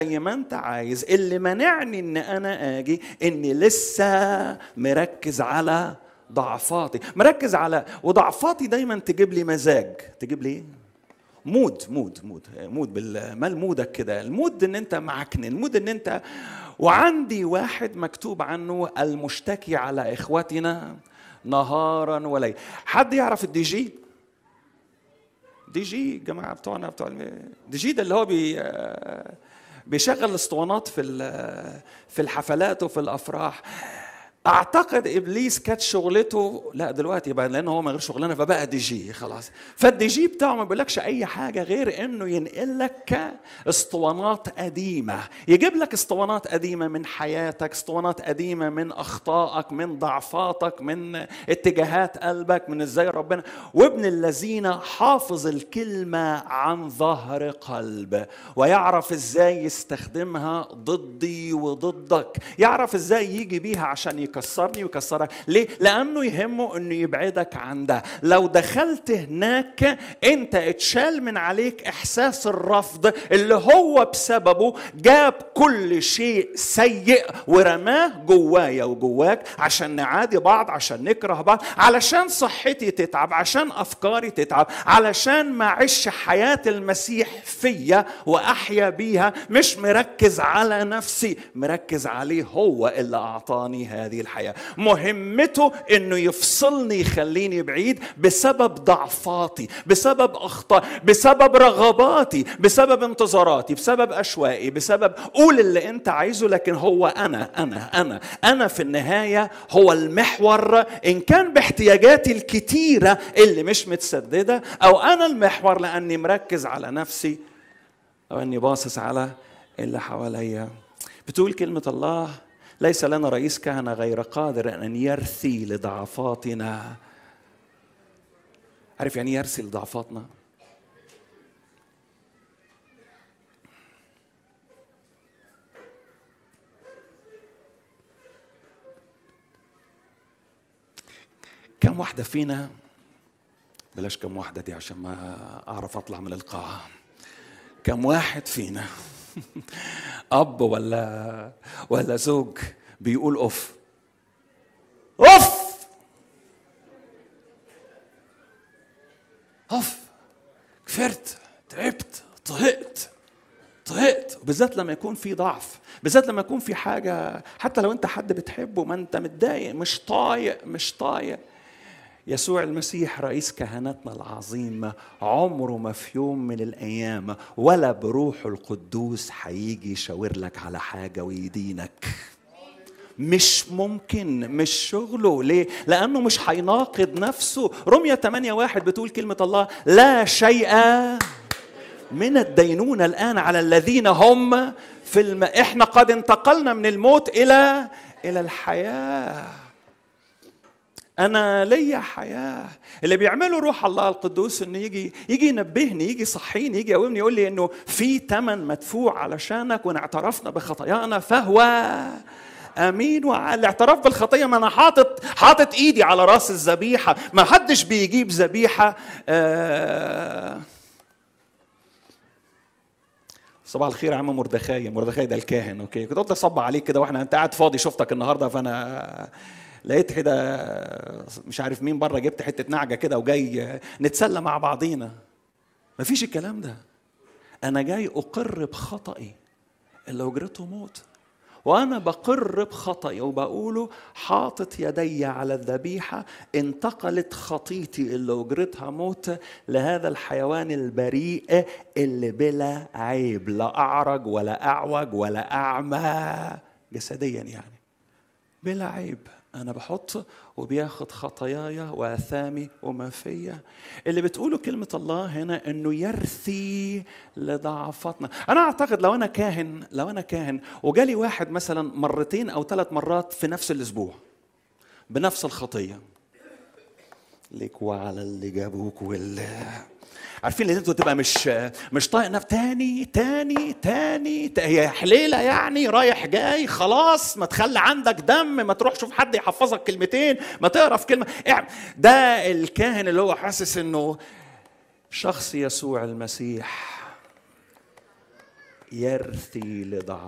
زي ما انت عايز اللي منعني ان انا اجي اني لسه مركز على ضعفاتي مركز على وضعفاتي دايما تجيب لي مزاج تجيب لي ايه مود مود مود مود بالمال مودك كده المود ان انت معكن المود ان انت وعندي واحد مكتوب عنه المشتكي على اخوتنا نهارا وليلا حد يعرف الدي جي دي جي الجماعه بتوعنا بتوع الم- دي جي ده اللي هو بي بيشغل الاسطوانات في ال- في الحفلات وفي الافراح اعتقد ابليس كانت شغلته لا دلوقتي بقى لان هو من غير شغلانه فبقى دي جي خلاص فالدي جي بتاعه ما بيقولكش اي حاجه غير انه ينقل لك اسطوانات قديمه يجيب لك اسطوانات قديمه من حياتك اسطوانات قديمه من اخطائك من ضعفاتك من اتجاهات قلبك من ازاي ربنا وابن الذين حافظ الكلمه عن ظهر قلب ويعرف ازاي يستخدمها ضدي وضدك يعرف ازاي يجي بيها عشان يكسرني ويكسرك ليه لانه يهمه انه يبعدك عن ده لو دخلت هناك انت اتشال من عليك احساس الرفض اللي هو بسببه جاب كل شيء سيء ورماه جوايا وجواك عشان نعادي بعض عشان نكره بعض علشان صحتي تتعب عشان افكاري تتعب علشان ما اعيش حياه المسيح فيا واحيا بيها مش مركز على نفسي مركز عليه هو اللي اعطاني هذه الحياه مهمته انه يفصلني يخليني بعيد بسبب ضعفاتي بسبب اخطاء بسبب رغباتي بسبب انتظاراتي بسبب اشوائي بسبب قول اللي انت عايزه لكن هو انا انا انا انا في النهايه هو المحور ان كان باحتياجاتي الكتيره اللي مش متسدده او انا المحور لاني مركز على نفسي او اني باصص على اللي حواليا بتقول كلمه الله ليس لنا رئيس كهنه غير قادر ان يرثي لضعفاتنا عارف يعني إيه يرثي لضعفاتنا كم واحدة فينا بلاش كم واحدة دي عشان ما أعرف أطلع من القاعة كم واحد فينا أب ولا ولا زوج بيقول أوف أوف أوف كفرت تعبت طهقت طهقت وبالذات لما يكون في ضعف بالذات لما يكون في حاجة حتى لو أنت حد بتحبه ما أنت متضايق مش طايق مش طايق يسوع المسيح رئيس كهنتنا العظيم عمره ما في يوم من الايام ولا بروحه القدوس هيجي يشاور لك على حاجه ويدينك مش ممكن مش شغله ليه لانه مش هيناقض نفسه رمية 8 واحد بتقول كلمة الله لا شيء من الدينونة الآن على الذين هم في الم... احنا قد انتقلنا من الموت إلى إلى الحياة انا ليا حياه اللي بيعمله روح الله القدوس انه يجي يجي ينبهني يجي يصحيني يجي يقومني يقول لي انه في ثمن مدفوع علشانك وان اعترفنا بخطايانا فهو امين والاعتراف بالخطيه ما انا حاطط حاطط ايدي على راس الذبيحه ما حدش بيجيب ذبيحه آه صباح الخير يا عم مردخاي مردخاي ده الكاهن اوكي كنت قلت اصب عليك كده واحنا انت قاعد فاضي شفتك النهارده فانا لقيت كده مش عارف مين بره جبت حته نعجه كده وجاي نتسلى مع بعضينا مفيش الكلام ده انا جاي اقر بخطئي اللي اجرته موت وانا بقر بخطئي وبقوله حاطط يدي على الذبيحه انتقلت خطيتي اللي اجرتها موت لهذا الحيوان البريء اللي بلا عيب لا اعرج ولا اعوج ولا اعمى جسديا يعني بلا عيب انا بحط وبياخد خطاياي واثامي وما فيا اللي بتقوله كلمه الله هنا انه يرثي لضعفاتنا انا اعتقد لو انا كاهن لو انا كاهن وجالي واحد مثلا مرتين او ثلاث مرات في نفس الاسبوع بنفس الخطيه ليك وعلى اللي جابوك واللي عارفين ان انتوا تبقى مش مش طايق نفس تاني تاني تاني تا- هي حليله يعني رايح جاي خلاص ما تخلي عندك دم ما تروح شوف حد يحفظك كلمتين ما تقرا في كلمه اعم- ده الكاهن اللي هو حاسس انه شخص يسوع المسيح يرثي لضعف